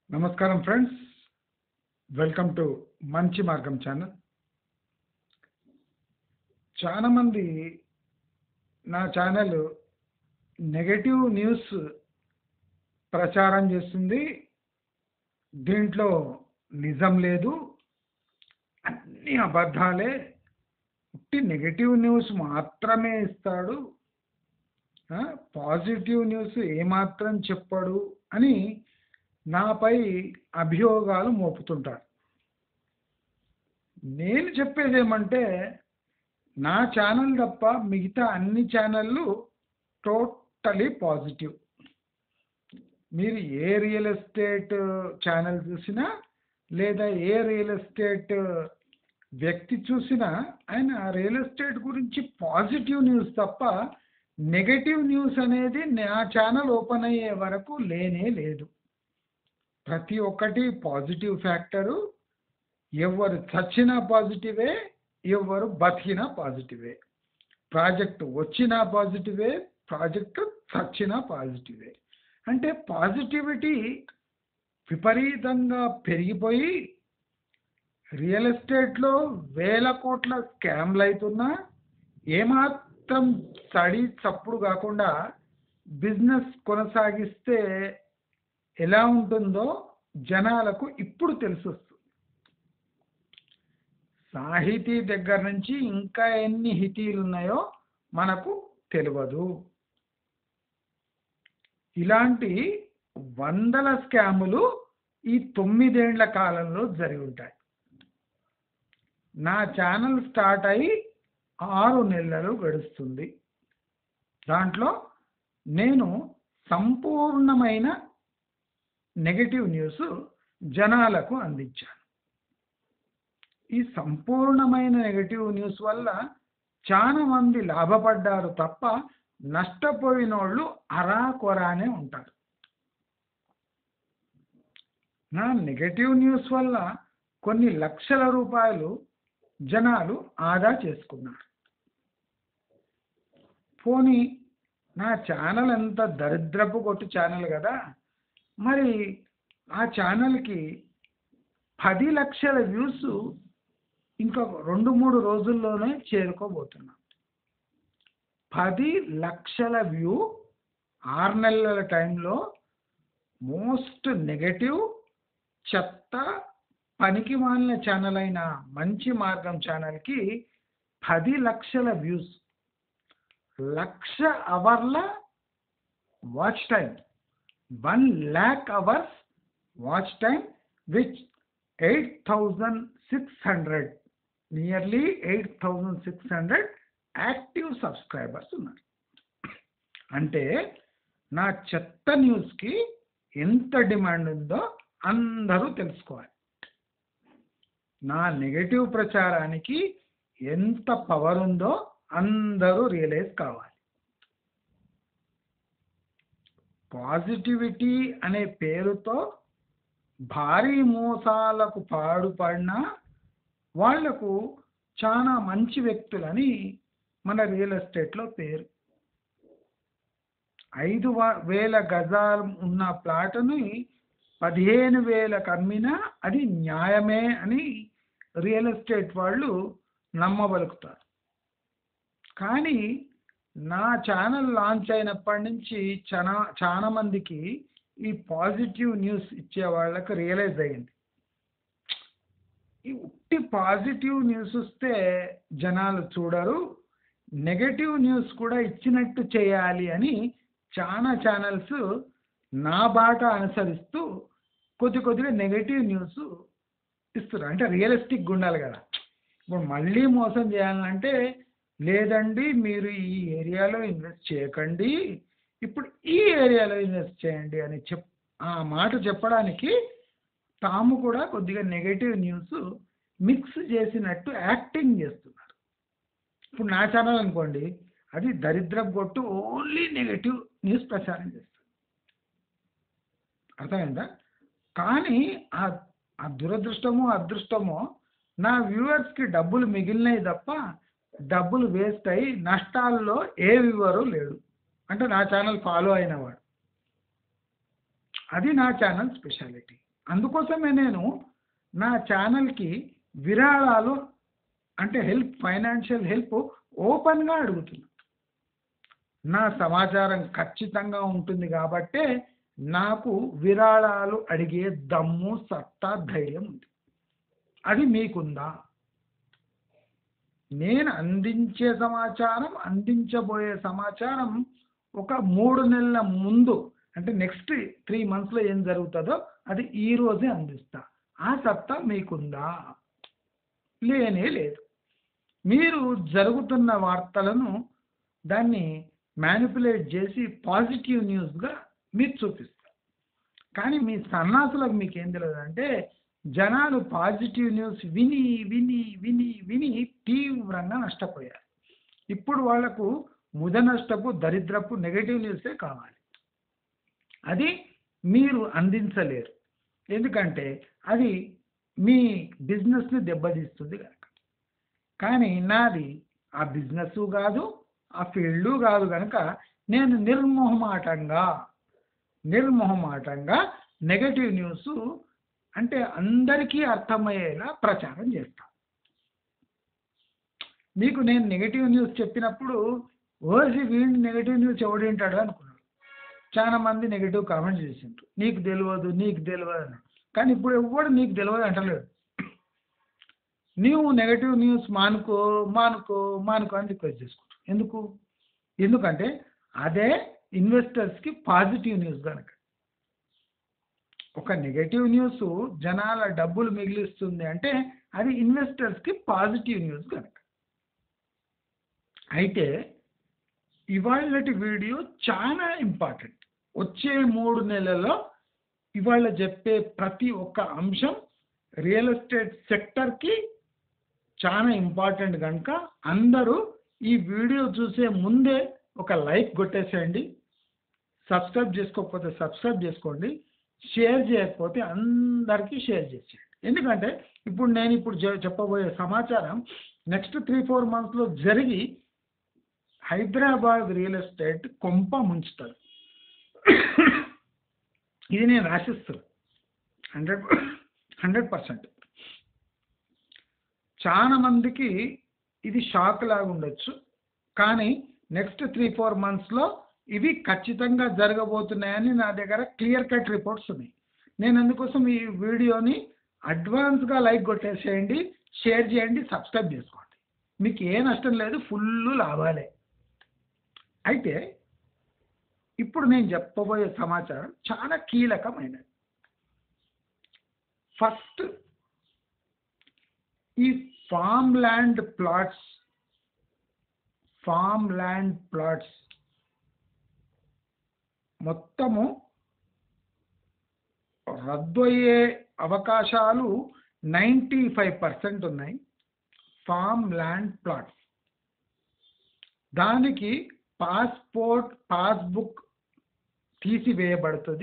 నమస్కారం friends welcome to మంచి మార్గం ఛానల్ చాలా మంది నా ఛానల్ నెగటివ్ న్యూస్ ప్రచారం చేస్తుంది దీంట్లో నిజం లేదు అన్ని అబద్ధాలే ఉట్టి నెగటివ్ న్యూస్ మాత్రమే ఇస్తాడు ఆ, పాజిటివ్ న్యూస్ ఏమాత్రం చెప్పడు అని నాపై అభియోగాలు మోపుతుంటారు నేను చెప్పేది ఏమంటే నా ఛానల్ తప్ప మిగతా అన్ని ఛానళ్ళు టోటలీ పాజిటివ్ మీరు ఏ రియల్ ఎస్టేట్ ఛానల్ చూసినా లేదా ఏ రియల్ ఎస్టేట్ వ్యక్తి చూసినా ఆయన రియల్ ఎస్టేట్ గురించి పాజిటివ్ న్యూస్ తప్ప నెగటివ్ న్యూస్ అనేది నా ఛానల్ ఓపెన్ అయ్యే వరకు లేనే లేదు ప్రతి ఒక్కటి పాజిటివ్ ఫ్యాక్టరు ఎవరు చచ్చినా పాజిటివే ఎవరు బతికినా పాజిటివే ప్రాజెక్ట్ వచ్చినా పాజిటివే ప్రాజెక్టు చచ్చినా పాజిటివే అంటే పాజిటివిటీ విపరీతంగా పెరిగిపోయి రియల్ ఎస్టేట్లో వేల కోట్ల స్కామ్లు అవుతున్నా ఏమాత్రం సడి చప్పుడు కాకుండా బిజినెస్ కొనసాగిస్తే ఎలా ఉంటుందో జనాలకు ఇప్పుడు తెలిసొస్తుంది సాహితీ దగ్గర నుంచి ఇంకా ఎన్ని హితీలు ఉన్నాయో మనకు తెలియదు ఇలాంటి వందల స్కాములు ఈ తొమ్మిదేండ్ల కాలంలో జరిగి ఉంటాయి నా ఛానల్ స్టార్ట్ అయి ఆరు నెలలు గడుస్తుంది దాంట్లో నేను సంపూర్ణమైన నెగటివ్ న్యూస్ జనాలకు అందించాను ఈ సంపూర్ణమైన నెగటివ్ న్యూస్ వల్ల చాలా మంది లాభపడ్డారు తప్ప నష్టపోయిన వాళ్ళు అరాకొరానే ఉంటారు నా నెగటివ్ న్యూస్ వల్ల కొన్ని లక్షల రూపాయలు జనాలు ఆదా చేసుకున్నారు పోనీ నా ఛానల్ ఎంత దరిద్రపు కొట్టు ఛానల్ కదా మరి ఆ ఛానల్కి పది లక్షల వ్యూస్ ఇంకా రెండు మూడు రోజుల్లోనే చేరుకోబోతున్నాం పది లక్షల వ్యూ ఆరు నెలల టైంలో మోస్ట్ నెగటివ్ చెత్త పనికి మాలిన ఛానల్ అయిన మంచి మార్గం ఛానల్కి పది లక్షల వ్యూస్ లక్ష అవర్ల watch time one lakh hours watch time which eight thousand six hundred nearly eight thousand six hundred active subscribers ఉన్నారు అంటే నా చెత్త న్యూస్కి ఎంత డిమాండ్ ఉందో అందరూ తెలుసుకోవాలి నా నెగటివ్ ప్రచారానికి ఎంత పవర్ ఉందో అందరూ రియలైజ్ కావాలి పాజిటివిటీ అనే పేరుతో భారీ మోసాలకు పాడుపడిన వాళ్లకు చాలా మంచి వ్యక్తులని మన రియల్ ఎస్టేట్లో పేరు ఐదు వ- వేల గజాలు ఉన్న ప్లాటుని పదిహేను వేలకు అమ్మినా అది న్యాయమే అని రియల్ ఎస్టేట్ వాళ్ళు నమ్మబలుకుతారు కానీ నా ఛానల్ లాంచ్ అయినప్పటి నుంచి చాలా చాలా మందికి ఈ పాజిటివ్ న్యూస్ ఇచ్చే వాళ్ళకి రియలైజ్ అయ్యింది ఈ ఉట్టి పాజిటివ్ న్యూస్ వస్తే జనాలు చూడరు నెగటివ్ న్యూస్ కూడా ఇచ్చినట్టు చేయాలి అని చాలా ఛానల్స్ నా బాట అనుసరిస్తూ కొద్ది కొద్దిగా నెగటివ్ న్యూస్ ఇస్తున్నారు అంటే రియలిస్టిక్ ఉండాలి కదా ఇప్పుడు మళ్ళీ మోసం చేయాలంటే లేదండి మీరు ఈ ఏరియాలో ఇన్వెస్ట్ చేయకండి ఇప్పుడు ఈ ఏరియాలో ఇన్వెస్ట్ చేయండి అని చెప్ ఆ మాట చెప్పడానికి తాము కూడా కొద్దిగా నెగటివ్ న్యూస్ మిక్స్ చేసినట్టు యాక్టింగ్ చేస్తున్నారు ఇప్పుడు నా ఛానల్ అనుకోండి అది దరిద్ర కొట్టు ఓన్లీ నెగటివ్ న్యూస్ ప్రచారం చేస్తుంది అర్థమైందా కానీ ఆ ఆ దురదృష్టమో అదృష్టమో నా వ్యూవర్స్కి డబ్బులు మిగిలినాయి తప్ప డబ్బులు వేస్ట్ అయ్యి నష్టాల్లో ఏ వ్యూవరు లేడు అంటే నా ఛానల్ ఫాలో అయినవాడు అది నా ఛానల్ స్పెషాలిటీ అందుకోసమే నేను నా ఛానల్కి విరాళాలు అంటే హెల్ప్ ఫైనాన్షియల్ హెల్ప్ ఓపెన్గా అడుగుతున్నా నా సమాచారం ఖచ్చితంగా ఉంటుంది కాబట్టే నాకు విరాళాలు అడిగే దమ్ము సత్తా ధైర్యం ఉంది అది మీకుందా నేను అందించే సమాచారం అందించబోయే సమాచారం ఒక మూడు నెలల ముందు అంటే నెక్స్ట్ త్రీ మంత్స్లో ఏం జరుగుతుందో అది ఈ రోజే అందిస్తా ఆ సత్తా మీకుందా లేనే లేదు మీరు జరుగుతున్న వార్తలను దాన్ని మ్యానిపులేట్ చేసి పాజిటివ్ న్యూస్గా మీరు చూపిస్తారు కానీ మీ సన్నాసులకు మీకు ఏం తెలియదు అంటే జనాలు పాజిటివ్ న్యూస్ విని విని విని విని తీవ్రంగా నష్టపోయారు ఇప్పుడు వాళ్లకు ముద నష్టపు దరిద్రపు నెగటివ్ న్యూసే కావాలి అది మీరు అందించలేరు ఎందుకంటే అది మీ బిజినెస్ని దెబ్బతీస్తుంది కనుక కానీ నాది ఆ బిజినెస్ కాదు ఆ ఫీల్డ్ కాదు కనుక నేను నిర్మోహమాటంగా నిర్మోహమాటంగా నెగటివ్ న్యూస్ అంటే అందరికీ అర్థమయ్యేలా ప్రచారం చేస్తా మీకు నేను నెగటివ్ న్యూస్ చెప్పినప్పుడు ఓసి వీడిని నెగటివ్ న్యూస్ ఎవడు వింటాడు అనుకున్నాడు చాలా మంది నెగటివ్ కామెంట్స్ చేసిండ్రు నీకు తెలియదు నీకు తెలియదు అని కానీ ఇప్పుడు ఎవడు నీకు తెలియదు అంటలేడు నీవు నెగటివ్ న్యూస్ మానుకో మానుకో మానుకో అని రిక్వెస్ట్ చేసుకుంటావు ఎందుకు ఎందుకంటే అదే ఇన్వెస్టర్స్కి పాజిటివ్ న్యూస్ కనుక ఒక నెగటివ్ న్యూస్ జనాల డబ్బులు మిగిలిస్తుంది అంటే అది ఇన్వెస్టర్స్కి పాజిటివ్ న్యూస్ కనుక అయితే ఇవాళటి వీడియో చాలా ఇంపార్టెంట్ వచ్చే మూడు నెలల్లో ఇవాళ చెప్పే ప్రతి ఒక్క అంశం రియల్ ఎస్టేట్ సెక్టర్కి చాలా ఇంపార్టెంట్ కనుక అందరూ ఈ వీడియో చూసే ముందే ఒక లైక్ కొట్టేసేయండి సబ్స్క్రైబ్ చేసుకోకపోతే సబ్స్క్రైబ్ చేసుకోండి షేర్ చేయకపోతే అందరికీ షేర్ చేసేయండి ఎందుకంటే ఇప్పుడు నేను ఇప్పుడు చె- చెప్పబోయే సమాచారం నెక్స్ట్ త్రీ ఫోర్ మంత్స్లో జరిగి హైదరాబాద్ రియల్ ఎస్టేట్ కొంప ముంచుతుంది ఇది నేను ఆశిస్తున్నాను హండ్రెడ్ హండ్రెడ్ పర్సెంట్ చాలా మందికి ఇది షాక్ లాగా ఉండొచ్చు కానీ నెక్స్ట్ త్రీ ఫోర్ మంత్స్లో ఇవి ఖచ్చితంగా జరగబోతున్నాయని నా దగ్గర క్లియర్ కట్ రిపోర్ట్స్ ఉన్నాయి నేను అందుకోసం ఈ వీడియోని అడ్వాన్స్గా లైక్ కొట్టేసేయండి షేర్ చేయండి సబ్స్క్రైబ్ చేసుకోండి మీకు ఏ నష్టం లేదు ఫుల్ లాభాలే అయితే ఇప్పుడు నేను చెప్పబోయే సమాచారం చాలా కీలకమైనది ఫస్ట్ ఈ farm land plots farm land plots మొత్తము రద్దు అయ్యే అవకాశాలు నైంటీ ఫైవ్ పర్సెంట్ ఉన్నాయి ఫామ్ ల్యాండ్ ప్లాట్స్ దానికి పాస్పోర్ట్ పాస్బుక్ తీసివేయబడుతుంది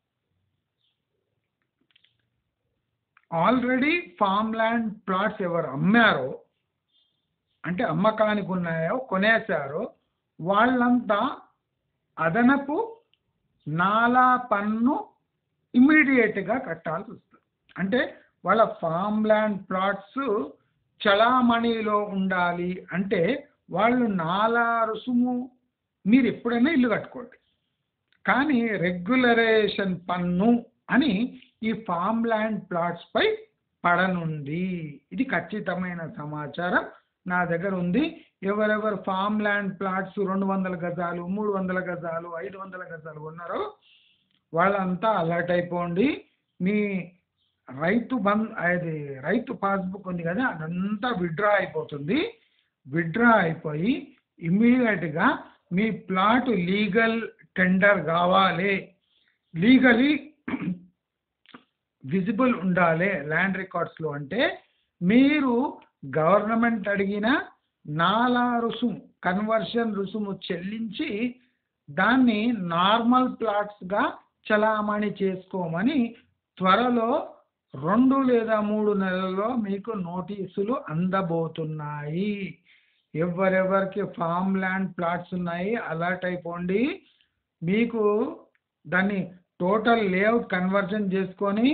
ఆల్రెడీ ఫామ్ ల్యాండ్ ప్లాట్స్ ఎవరు అమ్మారో అంటే అమ్మకానికి ఉన్నాయో కొనేశారో వాళ్ళంతా అదనపు నాలా పన్ను ఇమ్మీడియట్గా కట్టాల్సి వస్తుంది అంటే వాళ్ళ ఫామ్ ల్యాండ్ ప్లాట్స్ చలామణిలో ఉండాలి అంటే వాళ్ళు నాలా రుసుము మీరు ఎప్పుడైనా ఇల్లు కట్టుకోండి కానీ రెగ్యులరేషన్ పన్ను అని ఈ ఫామ్ ల్యాండ్ ప్లాట్స్ పై పడనుంది ఇది ఖచ్చితమైన సమాచారం నా దగ్గర ఉంది ఎవరెవరు ఫామ్ ల్యాండ్ ప్లాట్స్ రెండు వందల గజాలు మూడు వందల గజాలు ఐదు వందల గజాలు ఉన్నారో వాళ్ళంతా అలర్ట్ అయిపోండి మీ రైతు బంద్ అది రైతు పాస్బుక్ ఉంది కదా అదంతా విత్డ్రా అయిపోతుంది విత్డ్రా అయిపోయి ఇమ్మీడియట్గా మీ ప్లాట్ లీగల్ టెండర్ కావాలి లీగలీ విజిబుల్ ఉండాలి ల్యాండ్ రికార్డ్స్లో అంటే మీరు గవర్నమెంట్ అడిగిన నాలా రుసుము కన్వర్షన్ రుసుము చెల్లించి దాన్ని నార్మల్ ప్లాట్స్గా చలామణి చేసుకోమని త్వరలో రెండు లేదా మూడు నెలల్లో మీకు నోటీసులు అందబోతున్నాయి ఎవరెవరికి ఫామ్ ల్యాండ్ ప్లాట్స్ ఉన్నాయి అలర్ట్ అయిపోండి మీకు దాన్ని టోటల్ లేఅవుట్ కన్వర్జన్ చేసుకొని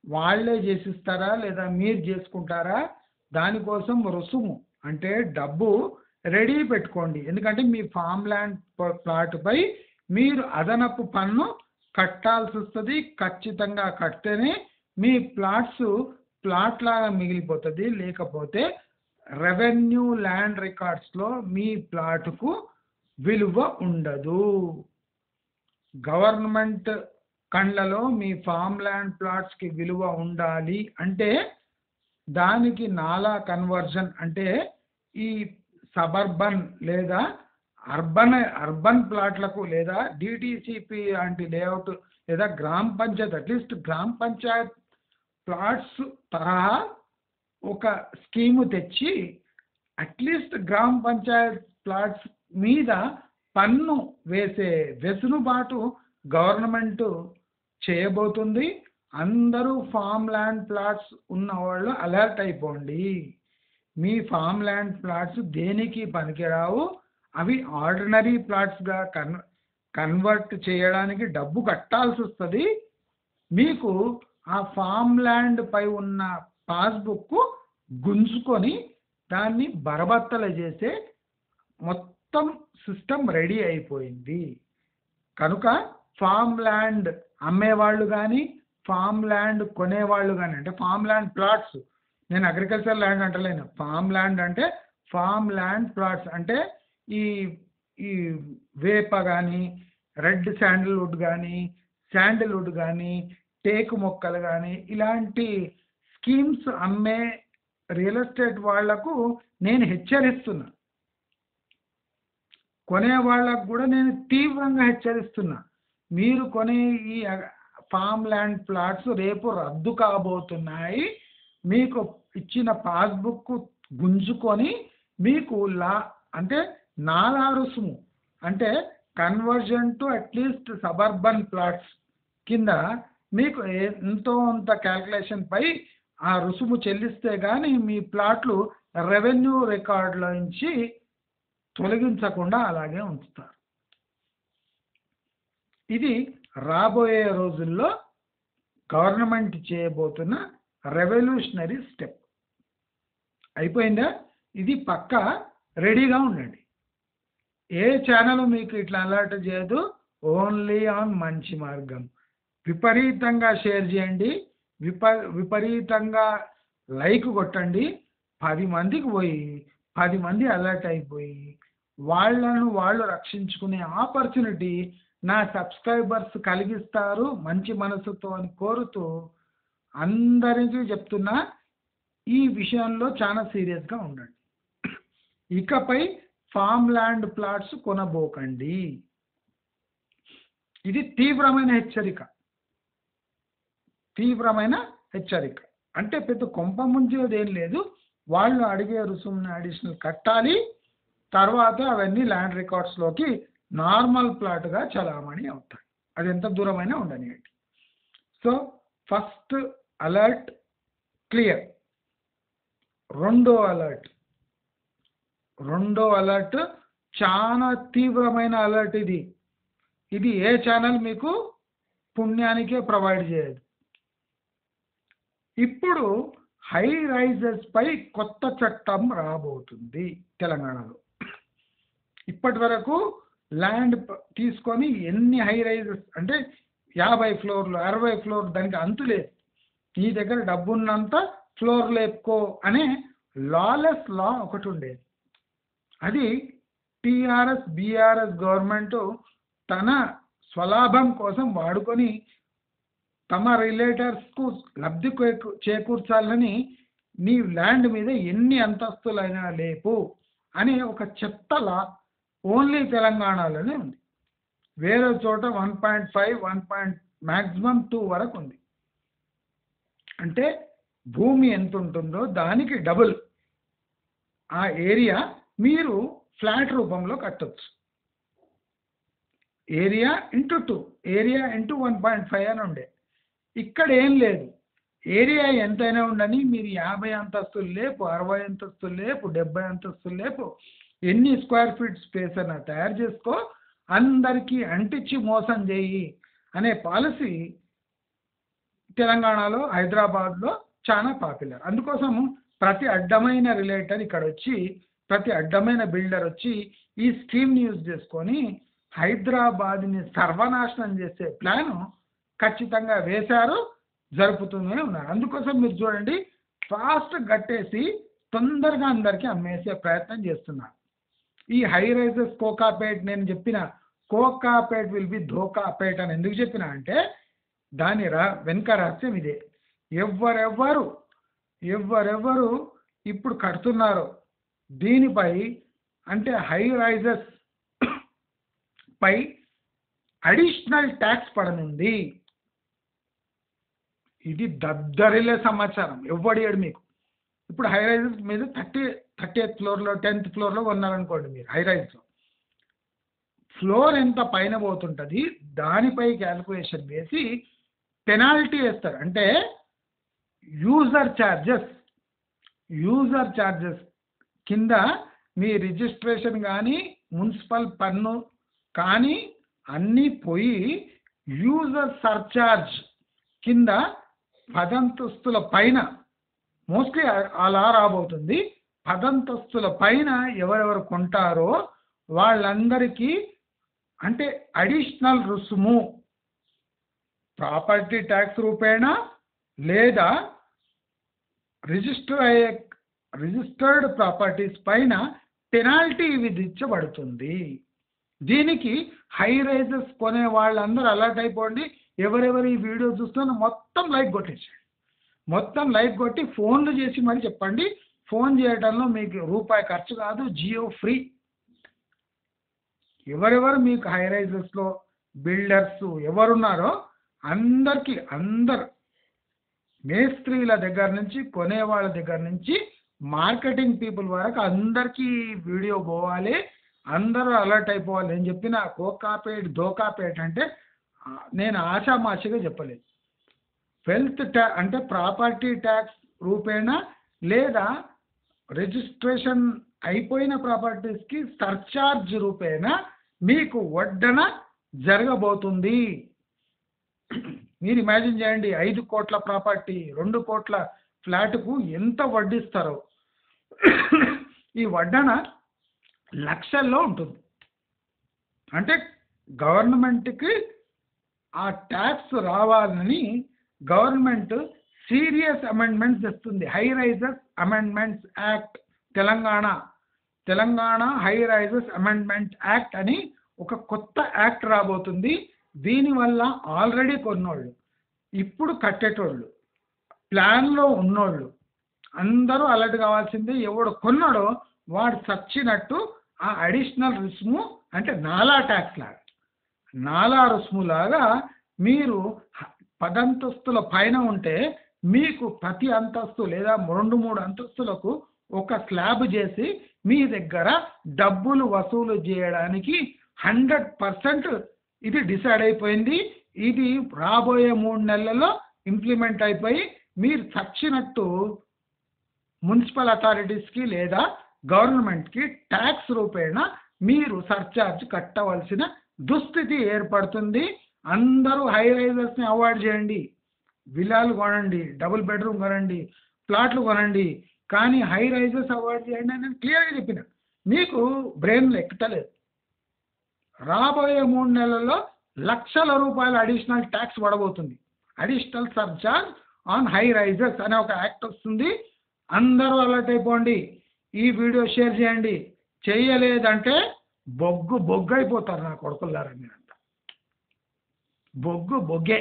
వాళ్ళే చేసిస్తారా లేదా మీరు చేసుకుంటారా దానికోసం రుసుము అంటే డబ్బు రెడీ పెట్టుకోండి ఎందుకంటే మీ ఫామ్ ల్యాండ్ ప్లాట్పై మీరు అదనపు పన్ను కట్టాల్సి వస్తుంది ఖచ్చితంగా కడితేనే మీ ప్లాట్స్ ప్లాట్ లాగా మిగిలిపోతుంది లేకపోతే రెవెన్యూ ల్యాండ్ రికార్డ్స్లో మీ ప్లాట్కు విలువ ఉండదు గవర్నమెంట్ కండ్లలో మీ ఫామ్ ల్యాండ్ ప్లాట్స్కి విలువ ఉండాలి అంటే దానికి నాలా కన్వర్జన్ అంటే ఈ సబర్బన్ లేదా అర్బన్ అర్బన్ ప్లాట్లకు లేదా డిటిసిపి లాంటి లేఅవుట్ లేదా గ్రామ పంచాయత్ అట్లీస్ట్ గ్రామ పంచాయత్ ప్లాట్స్ తరహా ఒక స్కీము తెచ్చి అట్లీస్ట్ గ్రామ పంచాయత్ ప్లాట్స్ మీద పన్ను వేసే వెసులుబాటు గవర్నమెంట్ చేయబోతుంది అందరూ ఫామ్ ల్యాండ్ ప్లాట్స్ ఉన్నవాళ్ళు అలర్ట్ అయిపోండి మీ ఫామ్ ల్యాండ్ ప్లాట్స్ దేనికి పనికిరావు అవి ఆర్డినరీ ప్లాట్స్గా కన్ కన్వర్ట్ చేయడానికి డబ్బు కట్టాల్సి వస్తుంది మీకు ఆ ఫామ్ ల్యాండ్ పై ఉన్న పాస్బుక్ గుంజుకొని దాన్ని బరబత్తలు చేసే మొత్తం సిస్టమ్ రెడీ అయిపోయింది కనుక ఫామ్ ల్యాండ్ అమ్మేవాళ్ళు కానీ ఫామ్ ల్యాండ్ కొనేవాళ్ళు కానీ అంటే ఫామ్ ల్యాండ్ ప్లాట్స్ నేను అగ్రికల్చర్ ల్యాండ్ అంటలేను ఫామ్ ల్యాండ్ అంటే ఫామ్ ల్యాండ్ ప్లాట్స్ అంటే ఈ ఈ వేప కానీ రెడ్ శాండిల్వుడ్ కానీ శాండిల్వుడ్ కానీ టేకు మొక్కలు కానీ ఇలాంటి స్కీమ్స్ అమ్మే రియల్ ఎస్టేట్ వాళ్లకు నేను హెచ్చరిస్తున్నా కొనే వాళ్ళకు కూడా నేను తీవ్రంగా హెచ్చరిస్తున్నా మీరు కొనే ఈ ఫామ్ ల్యాండ్ ప్లాట్స్ రేపు రద్దు కాబోతున్నాయి మీకు ఇచ్చిన పాస్బుక్ గుంజుకొని మీకు లా అంటే నాలా రుసుము అంటే conversion to at least suburban plots కింద మీకు ఎంతో అంత క్యాల్కులేషన్ పై ఆ రుసుము చెల్లిస్తే కానీ మీ ప్లాట్లు రెవెన్యూ రికార్డుల నుంచి తొలగించకుండా అలాగే ఉంచుతారు ఇది రాబోయే రోజుల్లో గవర్నమెంట్ చేయబోతున్న రెవల్యూషనరీ స్టెప్ అయిపోయిందా ఇది పక్క రెడీగా ఉండండి ఏ ఛానల్ మీకు ఇట్లా అలర్ట్ చేయదు ఓన్లీ ఆన్ మంచి మార్గం విపరీతంగా షేర్ చేయండి విప విపరీతంగా లైక్ కొట్టండి పది మందికి పోయి పది మంది అలర్ట్ అయిపోయి వాళ్ళను వాళ్ళు రక్షించుకునే ఆపర్చునిటీ నా సబ్స్క్రైబర్స్ కలిగిస్తారు మంచి మనసుతో అని కోరుతూ అందరికీ చెప్తున్నా ఈ విషయంలో చాలా సీరియస్గా ఉండండి ఇకపై ఫామ్ ల్యాండ్ ప్లాట్స్ కొనబోకండి ఇది తీవ్రమైన హెచ్చరిక తీవ్రమైన హెచ్చరిక అంటే పెద్ద కొంప ముంచేది ఏం లేదు వాళ్ళు అడిగే రుసుముని అడిషనల్ కట్టాలి తర్వాత అవన్నీ ల్యాండ్ రికార్డ్స్లోకి నార్మల్ ప్లాట్గా చలామణి అవుతాయి అది ఎంత దూరమైనా ఉండనియండి సో ఫస్ట్ అలర్ట్ క్లియర్ రెండో అలర్ట్ రెండో అలర్ట్ చాలా తీవ్రమైన అలర్ట్ ఇది ఇది ఏ ఛానల్ మీకు పుణ్యానికే ప్రొవైడ్ చేయదు ఇప్పుడు హై రైజెస్ పై కొత్త చట్టం రాబోతుంది తెలంగాణలో ఇప్పటి వరకు ల్యాండ్ తీసుకొని ఎన్ని హై రైజెస్ అంటే యాభై ఫ్లోర్లు అరవై ఫ్లోర్ దానికి అంతు లేదు నీ దగ్గర డబ్బున్నంత ఫ్లోర్ లేపుకో అనే లాలెస్ లా ఒకటి ఉండేది అది టీఆర్ఎస్ బీఆర్ఎస్ గవర్నమెంట్ తన స్వలాభం కోసం వాడుకొని తమ రిలేటర్స్కు లబ్ధి చేకూ- చేకూర్చాలని నీ ల్యాండ్ మీద ఎన్ని అంతస్తులైనా లేపు అనే ఒక చెత్త లా ఓన్లీ తెలంగాణలోనే ఉంది వేరే చోట one point five one point maximum two వరకు ఉంది అంటే భూమి ఎంత ఉంటుందో దానికి డబుల్ ఆ ఏరియా మీరు ఫ్లాట్ రూపంలో కట్టొచ్చు area into two area into one point five అని ఉండే ఇక్కడ ఏం లేదు ఏరియా ఎంతైనా ఉండని మీరు యాభై అంతస్తులు లేపు అరవై అంతస్తులు లేపు డెబ్బై అంతస్తులు లేపు ఎన్ని స్క్వేర్ ఫీట్ స్పేస్ అయినా తయారు చేసుకో అందరికీ అంటించి మోసం చేయి అనే పాలసీ తెలంగాణలో హైదరాబాద్లో చాలా పాపులర్ అందుకోసం ప్రతి అడ్డమైన రిలేటర్ ఇక్కడ వచ్చి ప్రతి అడ్డమైన బిల్డర్ వచ్చి ఈ స్కీమ్ని యూజ్ చేసుకొని హైదరాబాద్ని సర్వనాశనం చేసే ప్లాను ఖచ్చితంగా వేశారు జరుపుతూనే ఉన్నారు అందుకోసం మీరు చూడండి ఫాస్ట్ కట్టేసి తొందరగా అందరికీ అమ్మేసే ప్రయత్నం చేస్తున్నారు ఈ హై రైజెస్ కోకాపేట్ నేను చెప్పిన కోకాపేట్ విల్ బి ధోకాపేట్ అని ఎందుకు చెప్పిన అంటే దాని రా వెనుక రహస్యం ఇదే ఎవరెవ్వరు ఎవరెవ్వరు ఇప్పుడు కడుతున్నారో దీనిపై అంటే హై రైజెస్ పై అడిషనల్ ట్యాక్స్ పడనుంది ఇది దద్దరిలే సమాచారం ఎవ్వడియాడు మీకు ఇప్పుడు హై రైజెస్ మీద థర్టీ థర్టీ ఎయిత్ ఫ్లోర్లో టెన్త్ ఫ్లోర్లో ఉన్నారనుకోండి మీరు హై రైజ్లో ఫ్లోర్ ఎంత పైన పోతుంటుంది దానిపై క్యాల్కులేషన్ వేసి పెనాల్టీ వేస్తారు అంటే యూజర్ ఛార్జెస్ యూజర్ ఛార్జెస్ కింద మీ రిజిస్ట్రేషన్ కానీ మున్సిపల్ పన్ను కానీ అన్నీ పోయి యూజర్ సర్చార్జ్ కింద పదంతస్తుల పైన మోస్ట్లీ అలా రాబోతుంది పదంతస్తుల పైన ఎవరెవరు కొంటారో వాళ్ళందరికీ అంటే అడిషనల్ రుసుము ప్రాపర్టీ ట్యాక్స్ రూపేణ లేదా రిజిస్టర్ అయ్యే రిజిస్టర్డ్ ప్రాపర్టీస్ పైన పెనాల్టీ విధించబడుతుంది దీనికి హై రైజెస్ కొనే వాళ్ళందరూ అలర్ట్ అయిపోండి ఎవరెవరు ఈ వీడియో చూస్తున్నా మొత్తం లైక్ కొట్టేసేయండి మొత్తం లైక్ కొట్టి ఫోన్లు చేసి మరి చెప్పండి ఫోన్ చేయడంలో మీకు రూపాయి ఖర్చు కాదు జియో ఫ్రీ ఎవరెవరు మీకు హై రైజెస్లో బిల్డర్స్ ఎవరున్నారో అందరికీ అందరు మేస్త్రీల దగ్గర నుంచి కొనేవాళ్ళ దగ్గర నుంచి మార్కెటింగ్ పీపుల్ వరకు అందరికీ వీడియో పోవాలి అందరూ అలర్ట్ అయిపోవాలి నేను చెప్పిన కోకాపేట్ దోకాపేట్ అంటే ఆ, నేను ఆషామాషిగా చెప్పలేదు వెల్త్ ట్యా అంటే ప్రాపర్టీ ట్యాక్స్ రూపేణ లేదా రిజిస్ట్రేషన్ అయిపోయిన ప్రాపర్టీస్కి సర్చార్జ్ రూపేణ మీకు వడ్డన జరగబోతుంది మీరు ఇమాజిన్ చేయండి ఐదు కోట్ల ప్రాపర్టీ రెండు కోట్ల ఫ్లాట్కు ఎంత వడ్డిస్తారో ఈ వడ్డన లక్షల్లో ఉంటుంది అంటే గవర్నమెంట్కి ఆ ట్యాక్స్ రావాలని గవర్నమెంట్ సీరియస్ అమెండ్మెంట్స్ తెస్తుంది high rises amendments act Telangana Telangana high rises amendment act అని ఒక కొత్త యాక్ట్ రాబోతుంది దీనివల్ల ఆల్రెడీ కొన్నోళ్ళు ఇప్పుడు కట్టేటోళ్ళు ప్లాన్లో ఉన్నోళ్ళు అందరూ అలర్ట్ కావాల్సిందే ఎవడు కొన్నాడో వాడు చచ్చినట్టు ఆ అడిషనల్ రుసుము అంటే నాలా ట్యాక్స్ లాగా నాలా రుసుము లాగా మీరు హ- పదంతస్తుల పైన ఉంటే మీకు ప్రతి అంతస్తు లేదా రెండు మూడు అంతస్తులకు ఒక స్లాబ్ చేసి మీ దగ్గర డబ్బులు వసూలు చేయడానికి హండ్రెడ్ పర్సెంట్ ఇది డిసైడ్ అయిపోయింది ఇది రాబోయే మూడు నెలల్లో ఇంప్లిమెంట్ అయిపోయి మీరు చచ్చినట్టు మున్సిపల్ అథారిటీస్కి లేదా గవర్నమెంట్కి ట్యాక్స్ రూపేణ మీరు సర్చార్జ్ కట్టవలసిన దుస్థితి ఏర్పడుతుంది అందరూ హై రైజర్స్ని అవాయిడ్ చేయండి విల్లాలు కొనండి డబుల్ బెడ్రూమ్ కొనండి ప్లాట్లు కొనండి కానీ హై రైజర్స్ అవాయిడ్ చేయండి అని నేను క్లియర్గా చెప్పిన మీకు బ్రెయిన్లో ఎక్కుతలేదు రాబోయే మూడు నెలల్లో లక్షల రూపాయల అడిషనల్ ట్యాక్స్ పడబోతుంది additional surcharge on high risers అనే ఒక యాక్ట్ వస్తుంది అందరూ అలర్ట్ అయిపోండి ఈ వీడియో షేర్ చేయండి చేయలేదంటే బొగ్గు బొగ్గు అయిపోతారు నా కొడుకులారా మీరంతా బొగ్గు బొగ్గే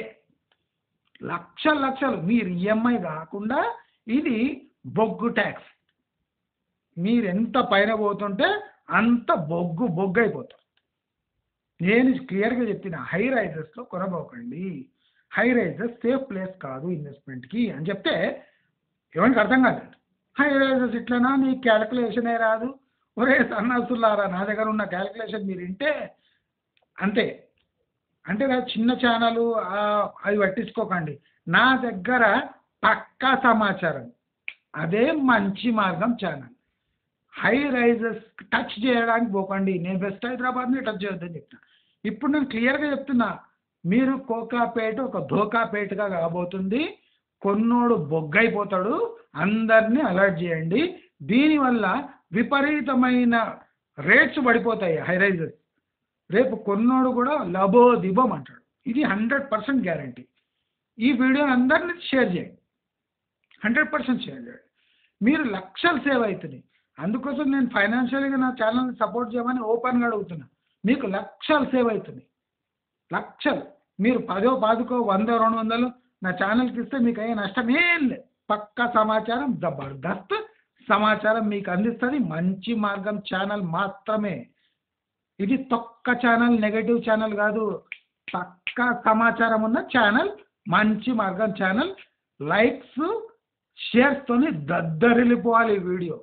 లక్షలు లక్షలు మీరు ఈఎంఐ కాకుండా ఇది బొగ్గు ట్యాక్స్ మీరు ఎంత పైన పోతుంటే అంత బొగ్గు బొగ్గు అయిపోతారు నేను క్లియర్గా చెప్పిన హై రైజెస్లో కొనబోకండి హై రైజెస్ సేఫ్ ప్లేస్ కాదు ఇన్వెస్ట్మెంట్కి అని చెప్తే ఎవరికి అర్థం కాదు హై రైజెస్ ఇట్లనా నీ క్యాలిక్యులేషనే రాదు ఒరే సన్నాసులారా నా దగ్గర ఉన్న క్యాలిక్యులేషన్ మీరు వింటే అంతే అంటే నా చిన్న ఛానల్ అవి పట్టించుకోకండి నా దగ్గర పక్కా సమాచారం అదే మంచి మార్గం ఛానల్ హై రైజెస్ టచ్ చేయడానికి పోకండి నేను వెస్ట్ హైదరాబాద్ని టచ్ చేయొద్దని చెప్తున్నా ఇప్పుడు నేను క్లియర్గా చెప్తున్నా మీరు కోకాపేట ఒక ధోకాపేటగా కాబోతుంది కొన్నోడు బొగ్గైపోతాడు అందరినీ అలర్ట్ చేయండి దీనివల్ల విపరీతమైన రేట్స్ పడిపోతాయి హైరైజర్స్ రేపు కొన్నోడు కూడా లబో దిబోం అంటాడు ఇది హండ్రెడ్ పర్సెంట్ గ్యారంటీ ఈ వీడియోని అందరినీ షేర్ చేయండి హండ్రెడ్ పర్సెంట్ షేర్ చేయండి మీరు లక్షలు సేవ్ అవుతున్నాయి అందుకోసం నేను ఫైనాన్షియల్గా నా ఛానల్ని సపోర్ట్ చేయమని ఓపెన్గా అడుగుతున్నా మీకు లక్షలు సేవ్ అవుతున్నాయి లక్షలు మీరు పదో పాదుకో వంద రెండు వందలు నా ఛానల్కి ఇస్తే మీకు అయ్యే నష్టం ఏం లేదు పక్కా సమాచారం జబర్దస్త్ సమాచారం మీకు అందిస్తుంది మంచి మార్గం ఛానల్ మాత్రమే ఇది తొక్క ఛానల్ నెగటివ్ ఛానల్ కాదు పక్కా సమాచారం ఉన్న ఛానల్ మంచి మార్గం ఛానల్ లైక్స్ షేర్స్తోని దద్దరిల్లిపోవాలి ఈ వీడియో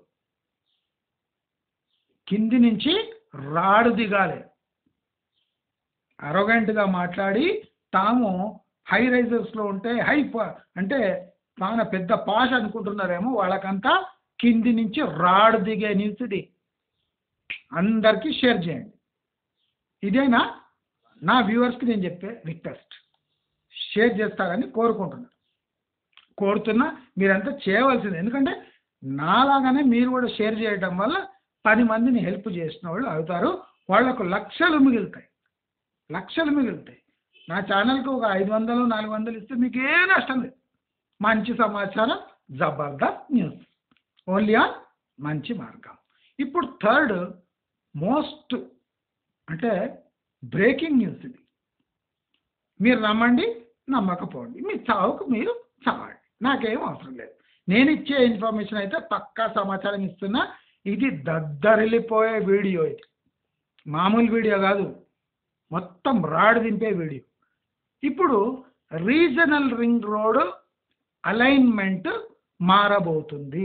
కింది నుంచి రాడు దిగాలి అరోగెంట్గా మాట్లాడి తాము హై రైజర్స్లో ఉంటే హై ప- అంటే తాను పెద్ద పాష్ అనుకుంటున్నారేమో వాళ్ళకంతా కింది నుంచి రాడు దిగే న్యూస్ ఇది అందరికీ షేర్ చేయండి ఇదేనా నా వ్యూవర్స్కి నేను చెప్పే రిక్వెస్ట్ షేర్ చేస్తారని కోరుకుంటున్నాను కోరుతున్నా మీరంతా చేయవలసింది ఎందుకంటే నాలాగానే మీరు కూడా షేర్ చేయడం వల్ల పది మందిని హెల్ప్ చేసిన వాళ్ళు అవుతారు వాళ్ళకు లక్షలు మిగులుతాయి లక్షలు మిగులుతాయి నా ఛానల్కి ఒక ఐదు వందలు నాలుగు వందలు ఇస్తే మీకు ఏ నష్టం లేదు మంచి సమాచారం జబర్దస్త్ న్యూస్ ఓన్లీ ఆన్ మంచి మార్గం ఇప్పుడు థర్డ్ మోస్ట్ అంటే బ్రేకింగ్ న్యూస్ ఇది మీరు నమ్మండి నమ్మకపోండి మీ చావుకు మీరు చావండి నాకేం అవసరం లేదు నేను ఇచ్చే ఇన్ఫర్మేషన్ అయితే పక్కా సమాచారం ఇస్తున్నా ఇది దద్దరిల్లిపోయే వీడియో ఇది మామూలు వీడియో కాదు మొత్తం రాడు దింపే వీడియో ఇప్పుడు రీజనల్ రింగ్ రోడ్ అలైన్మెంట్ మారబోతుంది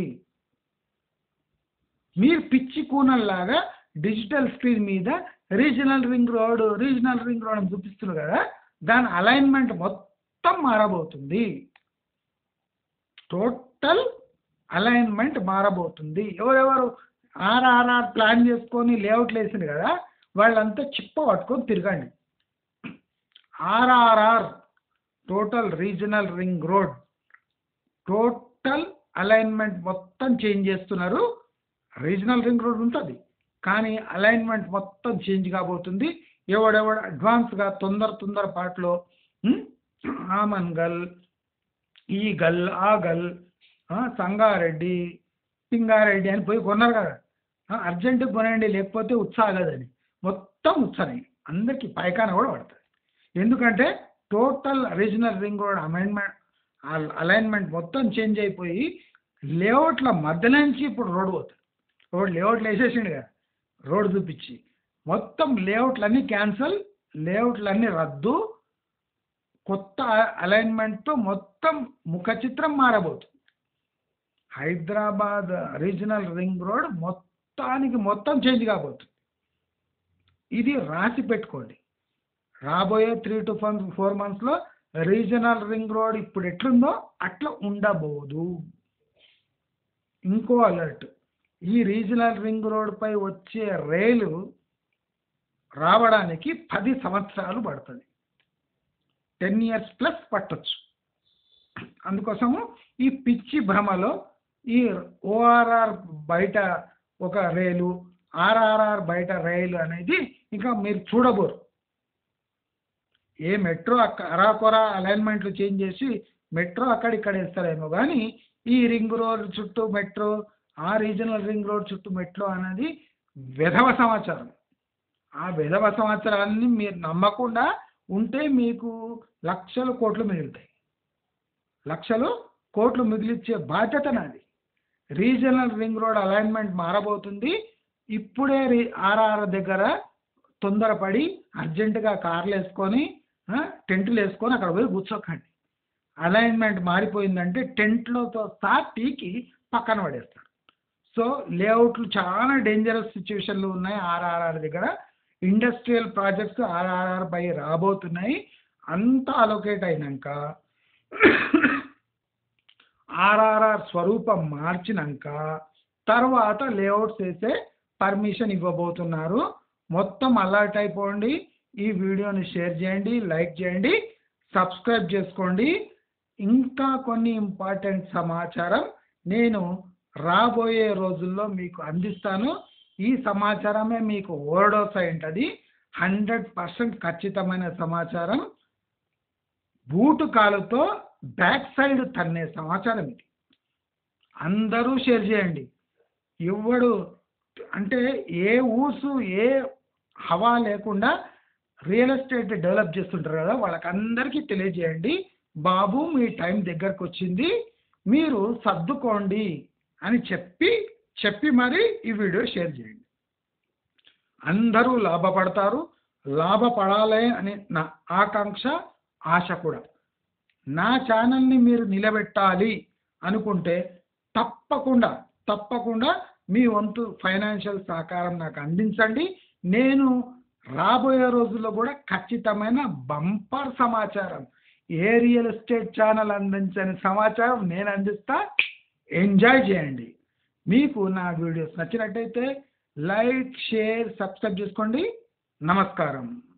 మీరు పిచ్చి కూనల్లాగా డిజిటల్ స్క్రీన్ మీద regional ring road regional ring road అని చూపిస్తున్నారు కదా దాని అలైన్మెంట్ మొత్తం మారబోతుంది టోటల్ అలైన్మెంట్ మారబోతుంది ఎవరెవరు ఆర్ఆర్ఆర్ ప్లాన్ చేసుకొని లేఅవుట్లు వేసింది కదా వాళ్ళంతా చిప్ప పట్టుకొని తిరగండి RRR total regional ring road total alignment మొత్తం చేంజ్ చేస్తున్నారు రీజనల్ రింగ్ రోడ్ ఉంటుంది కానీ అలైన్మెంట్ మొత్తం చేంజ్ కాబోతుంది ఎవడెవడ అడ్వాన్స్గా తొందర తొందర పాటలో ఆమన్ గల్ ఈ గల్ ఆ గల్ ఆ, సంగారెడ్డి పింగారెడ్డి అని పోయి కొన్నారు కదా ఆ, అర్జెంటుగా కొనండి లేకపోతే ఉత్సాహదని మొత్తం ఉత్సాహం అందరికీ పైకాన కూడా పడుతుంది ఎందుకంటే total regional ring road alignment alignment మొత్తం చేంజ్ అయిపోయి లేఅవుట్ల మధ్య నుంచి ఇప్పుడు రోడ్ పోతుంది రోడ్ లేఅవుట్లు వేసేసిండు కదా రోడ్ చూపించి మొత్తం లేఅవుట్లన్నీ క్యాన్సల్ లేఅవుట్లన్నీ రద్దు కొత్త అలైన్మెంట్తో మొత్తం ముఖ చిత్రం మారబోతుంది హైదరాబాద్ రీజనల్ రింగ్ రోడ్ మొత్తానికి మొత్తం చేంజ్ కాబోతుంది ఇది రాసి పెట్టుకోండి రాబోయే త్రీ టు ఫోర్ ఫోర్ మంత్స్లో రీజనల్ రింగ్ రోడ్ ఇప్పుడు ఎట్లుందో అట్లా ఉండబోదు ఇంకో అలర్ట్ ఈ రీజనల్ రింగ్ రోడ్పై వచ్చే రైలు రావడానికి పది సంవత్సరాలు పడుతుంది టెన్ ఇయర్స్ ప్లస్ పట్టొచ్చు అందుకోసము ఈ పిచ్చి భ్రమలో ఈ ఓఆర్ఆర్ బయట ఒక రైలు ఆర్ఆర్ఆర్ బయట రైలు అనేది ఇంకా మీరు చూడబోరు ఏ మెట్రో అక్క అరాకొర అలైన్మెంట్లు చేంజ్ చేసి మెట్రో అక్కడిక్కడ వేస్తారేమో కానీ ఈ రింగ్ రోడ్ చుట్టూ మెట్రో ఆ రీజనల్ రింగ్ రోడ్ చుట్టూ మెట్రో అనేది విధవ సమాచారం ఆ విధవ సంవత్సరాన్ని మీరు నమ్మకుండా ఉంటే మీకు లక్షలు కోట్లు మిగులుతాయి లక్షలు కోట్లు మిగిలిచ్చే బాధ్యత నాది రీజనల్ రింగ్ రోడ్ అలైన్మెంట్ మారబోతుంది ఇప్పుడే రీ ఆర్ఆర్ దగ్గర తొందరపడి అర్జెంటుగా కార్లు వేసుకొని ఆ, టెంట్లు వేసుకొని అక్కడ పోయి కూర్చోకండి అలైన్మెంట్ మారిపోయిందంటే టెంట్లతో సహా పీకి పక్కన పడేస్తారు సో లేఅవుట్లు చాలా డేంజరస్ సిచ్యువేషన్లు ఉన్నాయి ఆర్ఆర్ఆర్ దగ్గర ఇండస్ట్రియల్ ప్రాజెక్ట్స్ ఆర్ఆర్ఆర్ పై రాబోతున్నాయి అంతా అలొకేట్ అయినాక ఆర్ఆర్ఆర్ స్వరూపం మార్చినాక తర్వాత లేఅవుట్స్ వేసే పర్మిషన్ ఇవ్వబోతున్నారు మొత్తం అలర్ట్ అయిపోండి ఈ వీడియోని షేర్ చేయండి లైక్ చేయండి సబ్స్క్రైబ్ చేసుకోండి ఇంకా కొన్ని ఇంపార్టెంట్ సమాచారం నేను రాబోయే రోజుల్లో మీకు అందిస్తాను ఈ సమాచారమే మీకు ఓవర్డోస్ అయి ఉంటుంది హండ్రెడ్ పర్సెంట్ ఖచ్చితమైన సమాచారం బూటు కాలుతో బ్యాక్ సైడ్ తన్నే సమాచారం ఇది అందరూ షేర్ చేయండి ఎవడు అంటే ఏ ఊసు ఏ హవా లేకుండా రియల్ ఎస్టేట్ డెవలప్ చేస్తుంటారు కదా వాళ్ళకందరికీ తెలియజేయండి బాబు మీ టైం దగ్గరకు వచ్చింది మీరు సర్దుకోండి అని చెప్పి చెప్పి మరి ఈ వీడియో షేర్ చేయండి అందరూ లాభపడతారు లాభపడాలి అని నా ఆకాంక్ష ఆశ కూడా నా ఛానల్ని మీరు నిలబెట్టాలి అనుకుంటే తప్పకుండా తప్పకుండా మీ వంతు ఫైనాన్షియల్ సహకారం నాకు అందించండి నేను రాబోయే రోజుల్లో కూడా ఖచ్చితమైన బంపర్ సమాచారం ఏ రియల్ ఎస్టేట్ ఛానల్ అందించని సమాచారం నేను అందిస్తా ఎంజాయ్ చేయండి మీకు నా వీడియోస్ నచ్చినట్టయితే లైక్ షేర్ సబ్స్క్రైబ్ చేసుకోండి నమస్కారం